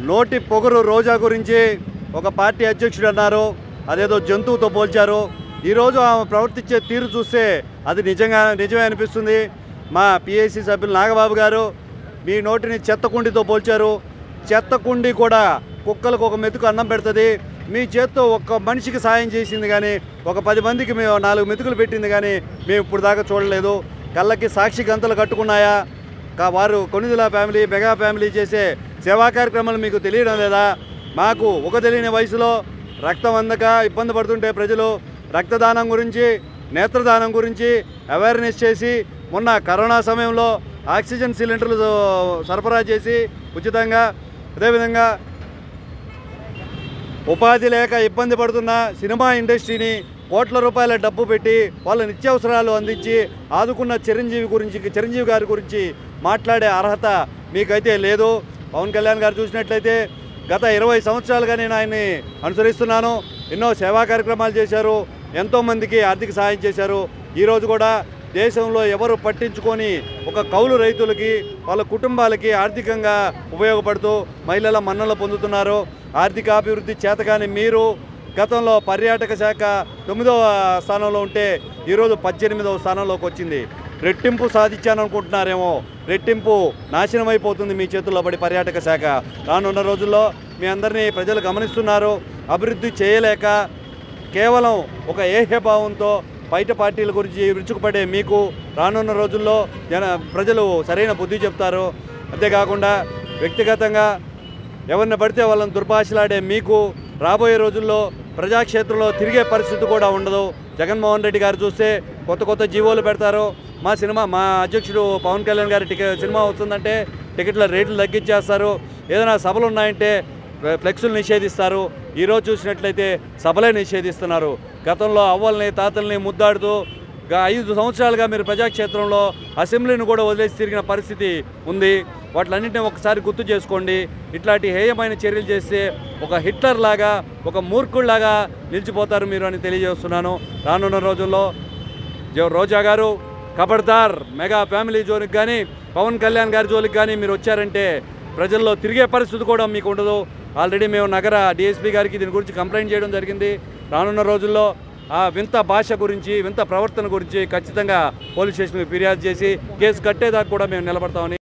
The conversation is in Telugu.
నోటి పొగరు రోజా గురించి ఒక పార్టీ అధ్యక్షుడు అన్నారు అదేదో జంతువుతో పోల్చారు ఈరోజు ఆమె ప్రవర్తించే తీరు చూస్తే అది నిజంగా నిజమే అనిపిస్తుంది మా పిఏసీ సభ్యులు నాగబాబు గారు మీ నోటిని చెత్తకుండితో పోల్చారు చెత్తకుండి కూడా కుక్కలకు ఒక మెతుకు అన్నం పెడుతుంది మీ చేత్తో ఒక్క మనిషికి సాయం చేసింది కానీ ఒక పది మందికి మేము నాలుగు మెతుకులు పెట్టింది కానీ మేము ఇప్పుడు దాకా చూడలేదు కళ్ళకి సాక్షి గంతలు కట్టుకున్నాయా కా వారు కొనిదిల ఫ్యామిలీ మెగా ఫ్యామిలీ చేసే సేవా కార్యక్రమాలు మీకు తెలియడం లేదా మాకు ఒక తెలియని వయసులో రక్తం అందక ఇబ్బంది పడుతుంటే ప్రజలు రక్తదానం గురించి నేత్రదానం గురించి అవేర్నెస్ చేసి మొన్న కరోనా సమయంలో ఆక్సిజన్ సిలిండర్లు సరఫరా చేసి ఉచితంగా అదేవిధంగా ఉపాధి లేక ఇబ్బంది పడుతున్న సినిమా ఇండస్ట్రీని కోట్ల రూపాయల డబ్బు పెట్టి వాళ్ళ నిత్యావసరాలు అందించి ఆదుకున్న చిరంజీవి గురించి చిరంజీవి గారి గురించి మాట్లాడే అర్హత మీకైతే లేదు పవన్ కళ్యాణ్ గారు చూసినట్లయితే గత ఇరవై సంవత్సరాలుగా నేను ఆయన్ని అనుసరిస్తున్నాను ఎన్నో సేవా కార్యక్రమాలు చేశారు ఎంతోమందికి ఆర్థిక సహాయం చేశారు ఈరోజు కూడా దేశంలో ఎవరు పట్టించుకొని ఒక కౌలు రైతులకి వాళ్ళ కుటుంబాలకి ఆర్థికంగా ఉపయోగపడుతూ మహిళల మన్నలు పొందుతున్నారు ఆర్థిక అభివృద్ధి చేతగాని మీరు గతంలో పర్యాటక శాఖ తొమ్మిదవ స్థానంలో ఉంటే ఈరోజు పద్దెనిమిదవ స్థానంలోకి వచ్చింది రెట్టింపు సాధించాననుకుంటున్నారేమో రెట్టింపు నాశనం అయిపోతుంది మీ చేతుల్లో పడి పర్యాటక శాఖ రానున్న రోజుల్లో మీ అందరినీ ప్రజలు గమనిస్తున్నారు అభివృద్ధి చేయలేక కేవలం ఒక ఏహ్యభావంతో బయట పార్టీల గురించి విరుచుకుపడే మీకు రానున్న రోజుల్లో జన ప్రజలు సరైన బుద్ధి చెప్తారు అంతేకాకుండా వ్యక్తిగతంగా ఎవరిని పడితే వాళ్ళని దుర్భాషలాడే మీకు రాబోయే రోజుల్లో ప్రజాక్షేత్రంలో తిరిగే పరిస్థితి కూడా ఉండదు జగన్మోహన్ రెడ్డి గారు చూస్తే కొత్త కొత్త జీవోలు పెడతారు మా సినిమా మా అధ్యక్షుడు పవన్ కళ్యాణ్ గారి టికెట్ సినిమా వస్తుందంటే టికెట్ల రేట్లు తగ్గించేస్తారు ఏదైనా సభలు ఉన్నాయంటే ఫ్లెక్సులు నిషేధిస్తారు ఈరోజు చూసినట్లయితే సభలే నిషేధిస్తున్నారు గతంలో అవ్వల్ని తాతల్ని ముద్దాడుతూ గా ఐదు సంవత్సరాలుగా మీరు ప్రజాక్షేత్రంలో అసెంబ్లీని కూడా వదిలేసి తిరిగిన పరిస్థితి ఉంది వాటిలన్నింటినీ ఒకసారి గుర్తు చేసుకోండి ఇట్లాంటి హేయమైన చర్యలు చేస్తే ఒక హిట్లర్ లాగా ఒక మూర్ఖుల్లాగా నిలిచిపోతారు మీరు అని తెలియజేస్తున్నాను రానున్న రోజుల్లో జో- రోజా గారు కబడ్దార్ మెగా ఫ్యామిలీ జోలికి కానీ పవన్ కళ్యాణ్ గారి జోలికి కానీ మీరు వచ్చారంటే ప్రజల్లో తిరిగే పరిస్థితి కూడా మీకు ఉండదు ఆల్రెడీ మేము నగర డిఎస్పీ గారికి దీని గురించి కంప్లైంట్ చేయడం జరిగింది రానున్న రోజుల్లో ఆ వింత భాష గురించి వింత ప్రవర్తన గురించి ఖచ్చితంగా పోలీస్ స్టేషన్కి ఫిర్యాదు చేసి కేసు కట్టేదాకా కూడా మేము నిలబడతామని